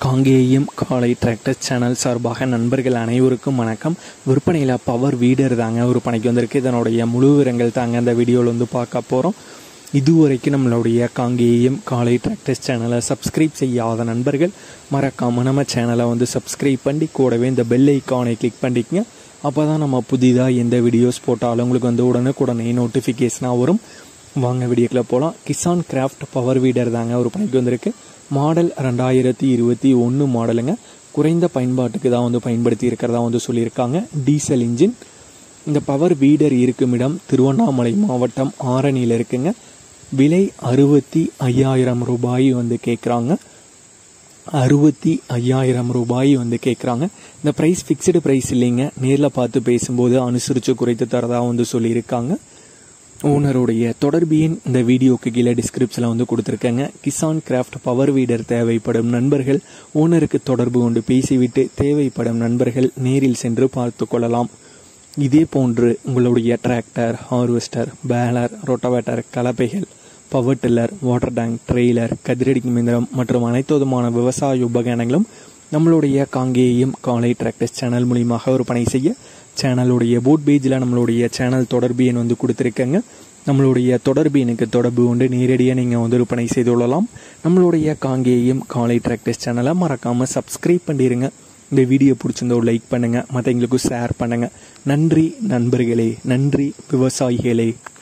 காங்கேயம் காலை tractor channel சார்பாக நண்பர்கள் அனைவருக்கும் வணக்கம் விற்பனையில் பவர் வீடர் தாங்க விற்பனைக்கு வந்திருக்கு இதனுடைய முழு விவரங்கள் தாங்க அந்த வீடியோவில் வந்து பார்க்க போகிறோம் இதுவரைக்கும் நம்மளுடைய காங்கேயம் காலை டிராக்டர்ஸ் சேனலை சப்ஸ்கிரைப் செய்யாத நண்பர்கள் மறக்காம நம்ம சேனலை வந்து சப்ஸ்கிரைப் பண்ணி கூடவே இந்த பெல் ஐக்கானை கிளிக் பண்ணிக்கங்க அப்போ தான் நம்ம புதிதாக எந்த வீடியோஸ் போட்டாலும் உங்களுக்கு வந்து உடனுக்குடனே நோட்டிஃபிகேஷனாக வரும் வாங்க வீடியோக்குள்ள போகலாம் கிசான் கிராஃப்ட் பவர் வீடர் தாங்க ஒரு பணிக்கு வந்திருக்கு மாடல் ரெண்டாயிரத்தி இருபத்தி ஒன்று மாடலுங்க குறைந்த பயன்பாட்டுக்கு தான் வந்து பயன்படுத்தி இருக்கிறதா வந்து சொல்லியிருக்காங்க டீசல் இன்ஜின் இந்த பவர் வீடர் இருக்கும் இடம் திருவண்ணாமலை மாவட்டம் ஆரணியில் இருக்குங்க விலை அறுபத்தி ஐயாயிரம் ரூபாய் வந்து கேட்குறாங்க அறுபத்தி ஐயாயிரம் ரூபாய் வந்து கேட்குறாங்க இந்த ப்ரைஸ் ஃபிக்ஸ்டு ப்ரைஸ் இல்லைங்க நேரில் பார்த்து பேசும்போது அனுசரித்து குறைத்து தரதா வந்து சொல்லியிருக்காங்க ஓனருடைய தொடர்பு எண் இந்த வீடியோக்கு கீழே டிஸ்கிரிப்ஷனில் வந்து கொடுத்துருக்கேங்க கிசான் கிராஃப்ட் பவர் வீடர் தேவைப்படும் நண்பர்கள் ஓனருக்கு தொடர்பு கொண்டு பேசிவிட்டு தேவைப்படும் நண்பர்கள் நேரில் சென்று பார்த்து கொள்ளலாம் இதே போன்று உங்களுடைய டிராக்டர் ஹார்வெஸ்டர் பேலர் ரொட்டவேட்டர் கலப்பைகள் power tiller water tank trailer கதிரடிக்கும் இயந்திரம் மற்றும் அனைத்து விதமான விவசாய உபகரணங்களும் நம்மளுடைய காங்கேயம் காலை டிராக்டர்ஸ் சேனல் மூலியமாக விற்பனை செய்ய சேனலுடைய போட் பேஜில் நம்மளுடைய சேனல் தொடர்பு எண் வந்து கொடுத்துருக்கேங்க நம்மளுடைய தொடர்பு எனக்கு தொடர்பு கொண்டு நேரடியாக நீங்கள் வந்து விற்பனை செய்து கொள்ளலாம் நம்மளுடைய காங்கேயம் காலை டிராக்டர்ஸ் சேனலை மறக்காமல் சப்ஸ்கிரைப் பண்ணிடுங்க இந்த வீடியோ பிடிச்சிருந்தோ லைக் பண்ணுங்கள் மற்றவங்களுக்கும் ஷேர் பண்ணுங்கள் நன்றி நண்பர்களே நன்றி விவசாயிகளே